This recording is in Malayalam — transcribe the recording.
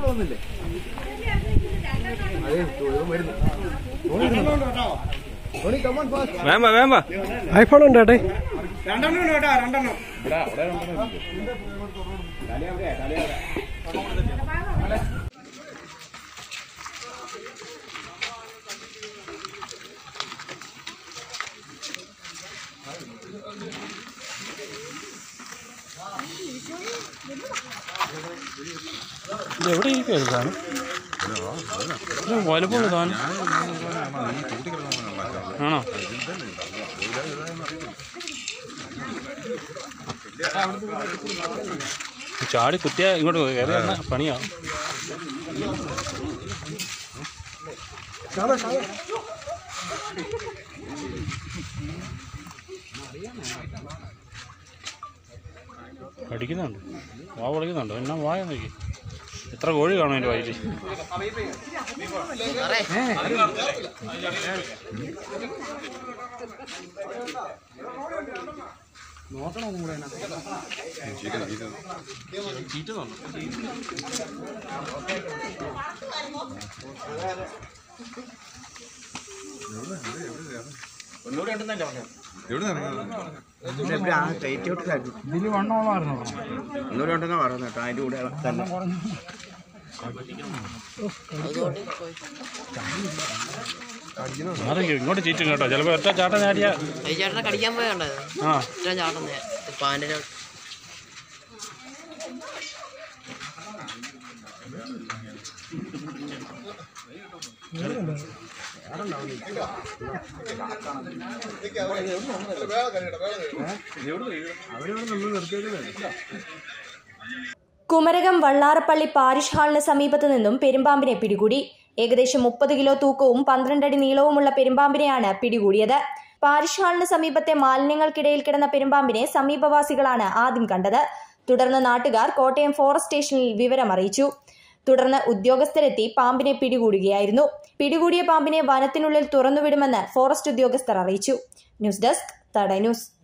ഇവിടെ വന്നില്ലേ അതെ ഇവൻ വരുന്നു ധോണി കമോൺ ഫാസ്റ്റ് വേമ്പ വേമ്പ ഐഫോൺ ഉണ്ട് ഏട്ടേ ഇത് എവിടെ ഇരിക്കുവായിരുന്നു സാധനം ഇത് വലുപ്പമുള്ള സാധനം ആണോ ചാടി കുത്തിയ ഇങ്ങോട്ട് കയറി വന്ന പണിയാവും അടിക്കുന്നുണ്ട് വാ പൊളിക്കുന്നുണ്ട് എന്നാ വായ നോക്കി എത്ര കോഴി കാണും എൻ്റെ വയറ്റിൽ ഒന്നുകൂടെ ഉണ്ടെന്നാ പറയുന്നത് കേട്ടോ അതിന്റെ കൂടെ തന്നെ മാറിക്കോ ഇങ്ങോട്ട് ചീറ്റും കേട്ടോ ചിലപ്പോൾ ഒറ്റ ചാട്ടം ചാടിയ ചേട്ടനെ കടിക്കാൻ പോയണ്ടത് ആ ഇത്ര ചാട്ടുന്നേ പാൻ്റെ കുമരകം വള്ളാറപ്പള്ളി പാരിഷ് ഹാളിന് സമീപത്തു നിന്നും പെരുമ്പാമ്പിനെ പിടികൂടി ഏകദേശം മുപ്പത് കിലോ തൂക്കവും പന്ത്രണ്ടടി നീളവുമുള്ള പെരുമ്പാമ്പിനെയാണ് പിടികൂടിയത് പാരിഷ് ഹാളിന് സമീപത്തെ മാലിന്യങ്ങൾക്കിടയിൽ കിടന്ന പെരുമ്പാമ്പിനെ സമീപവാസികളാണ് ആദ്യം കണ്ടത് തുടർന്ന് നാട്ടുകാർ കോട്ടയം ഫോറസ്റ്റ് സ്റ്റേഷനിൽ വിവരമറിയിച്ചു തുടർന്ന് ഉദ്യോഗസ്ഥരെത്തി പാമ്പിനെ പിടികൂടുകയായിരുന്നു പിടികൂടിയ പാമ്പിനെ വനത്തിനുള്ളിൽ തുറന്നുവിടുമെന്ന് ഫോറസ്റ്റ് ഉദ്യോഗസ്ഥർ അറിയിച്ചു ന്യൂസ് ഡെസ്ക് തട ന്യൂസ്